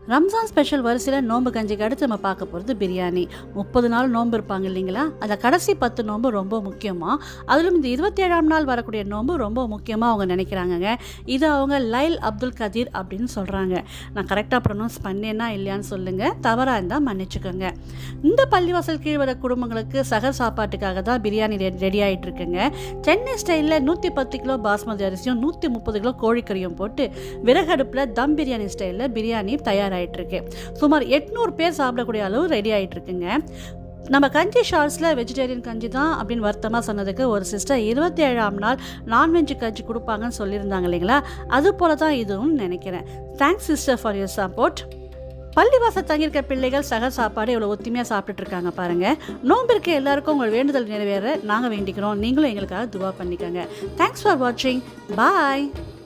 Ramzan special வரிசையில் நோன்பு கஞ்சிக்கு அடுத்து நம்ம பார்க்க போகிறது பிரியாணி முப்பது நாள் நோன்பு இருப்பாங்க இல்லைங்களா அந்த கடைசி பத்து நோன்பு ரொம்ப முக்கியமாக அதிலும் இந்த இருபத்தி ஏழாம் நாள் வரக்கூடிய நோன்பு ரொம்ப முக்கியமாக அவங்க நினைக்கிறாங்கங்க இது அவங்க லைல் அப்துல் கதீர் அப்படின்னு சொல்கிறாங்க நான் கரெக்டாக ப்ரொனவுன்ஸ் பண்ணேன்னா இல்லையான்னு சொல்லுங்கள் தவறாக இருந்தால் மன்னிச்சுக்கோங்க இந்த பள்ளிவாசல் கீழ் வர குடும்பங்களுக்கு சகர் சாப்பாட்டுக்காக தான் பிரியாணி ரெடி ரெடி ஆகிட்டு இருக்குங்க சென்னை ஸ்டைலில் நூற்றி பத்து கிலோ பாஸ்மதி அரிசியும் நூற்றி முப்பது கிலோ கோழிக்கறியும் போட்டு விறகடுப்பில் தம் பிரியாணி ஸ்டைலில் பிரியாணி தயாராகிட்டு இருக்கு சுமார் எட்நூறு பேர் சாப்பிடக்கூடிய அளவு ரெடி ஆகிட்டு இருக்குங்க நம்ம கஞ்சி ஷார்ட்ஸில் வெஜிடேரியன் கஞ்சி தான் அப்படின்னு வருத்தமாக சொன்னதுக்கு ஒரு சிஸ்டர் இருபத்தி ஏழாம் நாள் நான்வெஜ் கஞ்சி கொடுப்பாங்கன்னு சொல்லியிருந்தாங்க இல்லைங்களா அது போல தான் இதுவும் நினைக்கிறேன் thanks sister for your support பள்ளிவாசல் தங்கியிருக்க பிள்ளைகள் சக சாப்பாடு இவ்வளோ ஒத்துமையாக சாப்பிட்டுட்டு இருக்காங்க பாருங்கள் நோம்பிற்கு எல்லாருக்கும் உங்கள் வேண்டுதல் நிறைவேற நாங்கள் வேண்டிக்கிறோம் நீங்களும் எங்களுக்காக துவா பண்ணிக்கோங்க தேங்க்ஸ் ஃபார் வாட்சிங் பாய்